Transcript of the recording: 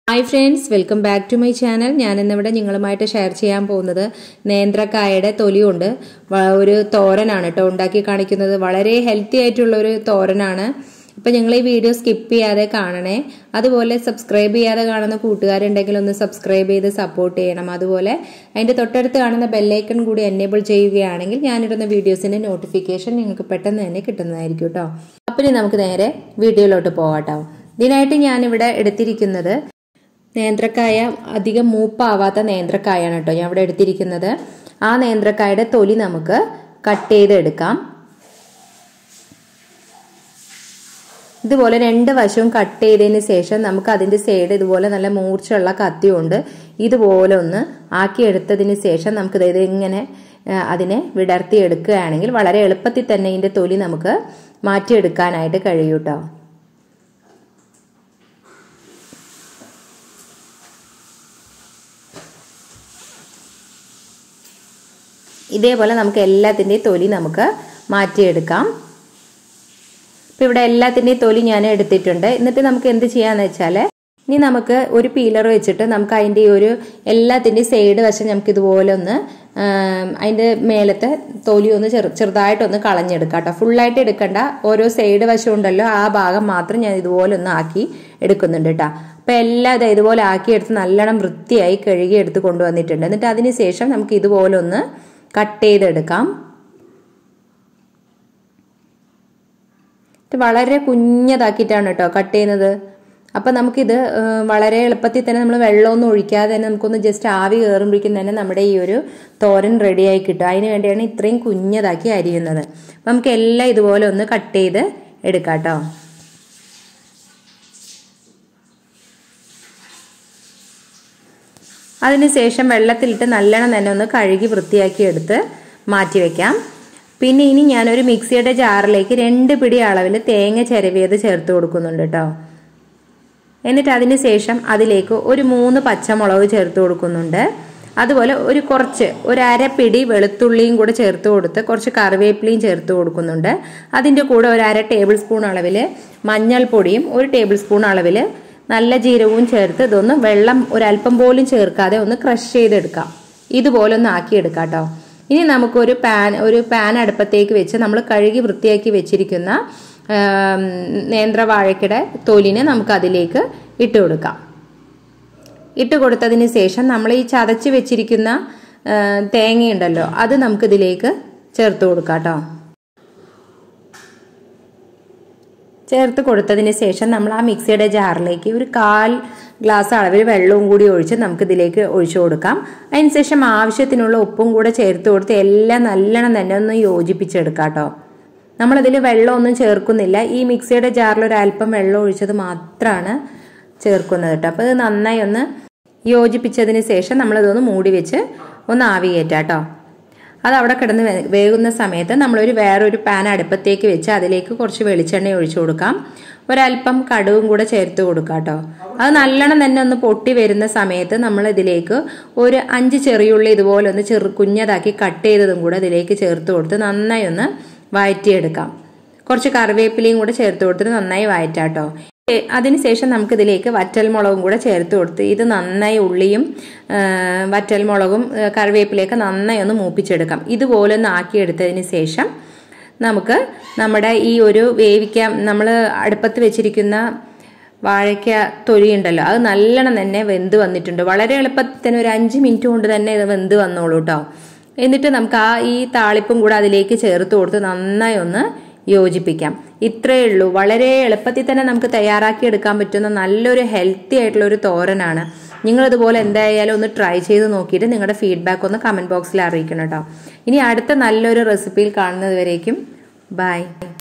hi friends welcome back to my channel ഞാൻ ഇന്നിവിടെ നിങ്ങളുമായിട്ട് ഷെയർ ചെയ്യാൻ പോകുന്നത് നേന്ത്രക്കായയുടെ തൊലി കൊണ്ട് വ- ഒരു തോരനാണ് കേട്ടോ ഉണ്ടാക്കി കാണിക്കുന്നത് വളരെ ഹെൽത്തി ആയിട്ടുള്ള ഒരു തോരനാണ് അപ്പം നിങ്ങൾ ഈ വീഡിയോ സ്കിപ്പ് ചെയ്യാതെ കാണണേ അതുപോലെ സബ്സ്ക്രൈബ് ചെയ്യാതെ കാണുന്ന കൂട്ടുകാരുണ്ടെങ്കിൽ ഒന്ന് സബ്സ്ക്രൈബ് ചെയ്ത് സപ്പോർട്ട് ചെയ്യണം അതുപോലെ അതിൻ്റെ തൊട്ടടുത്ത് കാണുന്ന ബെല്ലൈക്കൺ കൂടി എനേബിൾ ചെയ്യുകയാണെങ്കിൽ ഞാനിടുന്ന വീഡിയോസിൻ്റെ നോട്ടിഫിക്കേഷൻ നിങ്ങൾക്ക് പെട്ടെന്ന് തന്നെ കിട്ടുന്നതായിരിക്കും കേട്ടോ അപ്പം ഇനി നമുക്ക് നേരെ വീഡിയോയിലോട്ട് പോകാട്ടോ ഇതിനായിട്ട് ഞാനിവിടെ എടുത്തിരിക്കുന്നത് നേന്ത്രക്കായ അധികം മൂപ്പാവാത്ത നേന്ത്രക്കായാണ് കേട്ടോ ഞാൻ ഇവിടെ എടുത്തിരിക്കുന്നത് ആ നേന്ത്രക്കായുടെ തൊലി നമുക്ക് കട്ട് ചെയ്തെടുക്കാം ഇതുപോലെ രണ്ട് വശവും കട്ട് ചെയ്തതിന് ശേഷം നമുക്ക് അതിൻ്റെ സൈഡ് ഇതുപോലെ നല്ല മൂർച്ചയുള്ള കത്തി കൊണ്ട് ഇതുപോലെ ഒന്ന് ആക്കിയെടുത്തതിന് ശേഷം നമുക്ക് ഇത് ഇങ്ങനെ ആ, അതിനെ വിടർത്തി എടുക്കുകയാണെങ്കിൽ വളരെ എളുപ്പത്തിൽ തന്നെ ഇതിൻ്റെ തൊലി നമുക്ക് മാറ്റിയെടുക്കാനായിട്ട് കഴിയും കേട്ടോ ഇതേപോലെ നമുക്ക് എല്ലാത്തിൻ്റെയും തൊലി നമുക്ക് മാറ്റിയെടുക്കാം ഇപ്പം ഇവിടെ എല്ലാത്തിൻ്റെയും തൊലി ഞാൻ എടുത്തിട്ടുണ്ട് എന്നിട്ട് നമുക്ക് എന്ത് ചെയ്യാന്ന് വെച്ചാൽ ഇനി നമുക്ക് ഒരു പീലർ വെച്ചിട്ട് നമുക്ക് അതിൻ്റെ ഈ ഒരു എല്ലാത്തിൻ്റെയും സൈഡ് വശം നമുക്ക് ഇതുപോലെ ഒന്ന് ആം, അതിൻ്റെ മേലത്തെ തൊലി ഒന്ന് ചെറു ചെറുതായിട്ടൊന്ന് കളഞ്ഞെടുക്കാം കേട്ടോ ഫുള്ളായിട്ട് എടുക്കണ്ട ഓരോ സൈഡ് വശം ഉണ്ടല്ലോ ആ ഭാഗം മാത്രം ഞാൻ ഇതുപോലെ ഒന്ന് ആക്കി എടുക്കുന്നുണ്ട് കേട്ടോ അപ്പം എല്ലാം ഇത് ഇതുപോലെ ആക്കിയെടുത്ത് നല്ലോണം വൃത്തിയായി കഴുകി എടുത്ത് കൊണ്ടുവന്നിട്ടുണ്ട് എന്നിട്ട് അതിന് ശേഷം നമുക്ക് ഇതുപോലെ ഒന്ന് കട്ട് ചെയ്തെടുക്കാം ഇത് വളരെ കുഞ്ഞതാക്കിയിട്ടാണ് കേട്ടോ കട്ട് ചെയ്യുന്നത് അപ്പം നമുക്കിത് ഏഹ്, വളരെ എളുപ്പത്തിൽ തന്നെ നമ്മൾ വെള്ളമൊന്നും ഒഴിക്കാതെ തന്നെ നമുക്കൊന്ന് ജസ്റ്റ് ആവി കയറുമ്പോഴേക്കും തന്നെ നമ്മുടെ ഈ ഒരു തോരൻ റെഡിയായി കിട്ടും അതിന് വേണ്ടിയാണ് ഇത്രയും കുഞ്ഞതാക്കി അരിയുന്നത് അപ്പം നമുക്ക് എല്ലാം ഇതുപോലെ ഒന്ന് കട്ട് ചെയ്ത് എടുക്കാം കേട്ടോ അതിനുശേഷം വെള്ളത്തിലിട്ട് നല്ലോണം തന്നെ ഒന്ന് കഴുകി വൃത്തിയാക്കി എടുത്ത് മാറ്റി വെക്കാം പിന്നെ ഇനി ഞാനൊരു മിക്സിയുടെ ജാറിലേക്ക് രണ്ട് പിടി അളവിൽ തേങ്ങ ചിരവിയത് ചേർത്ത് കൊടുക്കുന്നുണ്ട് കേട്ടോ എന്നിട്ട് അതിന് ശേഷം അതിലേക്ക് ഒരു മൂന്ന് പച്ചമുളക് ചേർത്ത് കൊടുക്കുന്നുണ്ട് അതുപോലെ ഒരു കുറച്ച് ഒരു അരപ്പിടി വെളുത്തുള്ളിയും കൂടെ ചേർത്ത് കൊടുത്ത് കുറച്ച് കറിവേപ്പിലയും ചേർത്ത് കൊടുക്കുന്നുണ്ട് അതിൻ്റെ കൂടെ ഒരു അര ടേബിൾ സ്പൂൺ അളവിൽ മഞ്ഞൾപ്പൊടിയും ഒരു ടേബിൾ സ്പൂൺ അളവിൽ നല്ല ജീരകവും ചേർത്ത് ഇതൊന്ന് വെള്ളം ഒരല്പം പോലും ചേർക്കാതെ ഒന്ന് ക്രഷ് ചെയ്തെടുക്കാം ഇതുപോലെ ഒന്ന് ആക്കിയെടുക്കാം കേട്ടോ ഇനി നമുക്കൊരു പാൻ ഒരു പാൻ അടുപ്പത്തേക്ക് വെച്ച് നമ്മൾ കഴുകി വൃത്തിയാക്കി വെച്ചിരിക്കുന്ന ആം, നേന്ത്രവാഴയ്ക്കയുടെ തൊലിനെ നമുക്ക് അതിലേക്ക് ഇട്ട് കൊടുക്കാം ഇട്ട് കൊടുത്തതിന് ശേഷം നമ്മൾ ഈ ചതച്ച് വെച്ചിരിക്കുന്ന ആ, തേങ്ങയുണ്ടല്ലോ അത് നമുക്കിതിലേക്ക് ചേർത്ത് കൊടുക്കാം കേട്ടോ ചേർത്ത് കൊടുത്തതിന് ശേഷം നമ്മൾ ആ മിക്സിയുടെ ജാറിലേക്ക് ഒരു കാൽ ഗ്ലാസ് അളവിൽ വെള്ളവും കൂടി ഒഴിച്ച് നമുക്ക് ഇതിലേക്ക് ഒഴിച്ചു കൊടുക്കാം അതിനുശേഷം ആവശ്യത്തിനുള്ള ഉപ്പും കൂടെ ചേർത്ത് കൊടുത്ത് എല്ലാം നല്ലോണം തന്നെ ഒന്ന് യോജിപ്പിച്ചെടുക്കാം കേട്ടോ നമ്മളതിൽ വെള്ളമൊന്നും ചേർക്കുന്നില്ല ഈ മിക്സിയുടെ ജാറിൽ ഒരു അല്പം വെള്ളം ഒഴിച്ചത് മാത്രമാണ് ചേർക്കുന്നത് കേട്ടോ അപ്പോൾ ഇത് നന്നായി ഒന്ന് യോജിപ്പിച്ചതിന് ശേഷം നമ്മളിതൊന്ന് മൂടി വെച്ച് ഒന്ന് ആവി കയറ്റാം കേട്ടോ അത് അവിടെ കിടന്ന് വേ- വേകുന്ന സമയത്ത് നമ്മളൊരു വേറൊരു പാൻ അടുപ്പത്തേക്ക് വെച്ച് അതിലേക്ക് കുറച്ച് വെളിച്ചെണ്ണ ഒഴിച്ചു കൊടുക്കാം ഒരല്പം കടുവും കൂടെ ചേർത്ത് കൊടുക്കാം കേട്ടോ അത് നല്ലോണം തന്നെ ഒന്ന് പൊട്ടി വരുന്ന സമയത്ത് നമ്മൾ ഇതിലേക്ക് ഒരു അഞ്ച് ചെറിയുള്ളി ഇതുപോലെ ഒന്ന് ചെറു കുഞ്ഞതാക്കി കട്ട് ചെയ്തതും കൂടെ ഇതിലേക്ക് ചേർത്ത് കൊടുത്ത് നന്നായി ഒന്ന് വഴറ്റിയെടുക്കാം കുറച്ച് കറിവേപ്പിലയും കൂടെ ചേർത്ത് കൊടുത്തിട്ട് നന്നായി വഴറ്റാം കേട്ടോ ഏ, അതിനുശേഷം നമുക്ക് ഇതിലേക്ക് വറ്റൽമുളകും കൂടെ ചേർത്ത് കൊടുത്ത് ഇത് നന്നായി ഉള്ളിയും ആ, വറ്റൽമുളകും ആ, കറിവേപ്പിലയൊക്കെ നന്നായി ഒന്ന് മൂപ്പിച്ചെടുക്കാം ഇതുപോലെ ഒന്ന് ആക്കിയെടുത്തതിന് ശേഷം നമുക്ക് നമ്മുടെ ഈ ഒരു വേവിക്കാൻ നമ്മൾ അടുപ്പത്ത് വെച്ചിരിക്കുന്ന വാഴയ്ക്ക തൊലി ഉണ്ടല്ലോ അത് നല്ലോണം തന്നെ വെന്ത് വന്നിട്ടുണ്ട് വളരെ എളുപ്പത്തിൽ തന്നെ ഒരു അഞ്ച് മിനിറ്റ് കൊണ്ട് തന്നെ ഇത് വെന്ത് വന്നോളൂ കേട്ടോ എന്നിട്ട് നമുക്ക് ആ ഈ താളിപ്പും കൂടെ അതിലേക്ക് ചേർത്ത് കൊടുത്ത് നന്നായി ഒന്ന് യോജിപ്പിക്കാം ഇത്രയേ ഉള്ളൂ വളരെ എളുപ്പത്തിൽ തന്നെ നമുക്ക് തയ്യാറാക്കി എടുക്കാൻ പറ്റുന്ന നല്ലൊരു ഹെൽത്തി ആയിട്ടുള്ള ഒരു തോരനാണ് നിങ്ങളിതുപോലെ എന്തായാലും ഒന്ന് ട്രൈ ചെയ്ത് നോക്കിയിട്ട് നിങ്ങളുടെ ഫീഡ്ബാക്ക് ഒന്ന് കമൻറ്റ് ബോക്സിൽ അറിയിക്കണം കേട്ടോ ഇനി അടുത്ത നല്ലൊരു റെസിപ്പിയിൽ കാണുന്നത് വരേക്കും ബൈ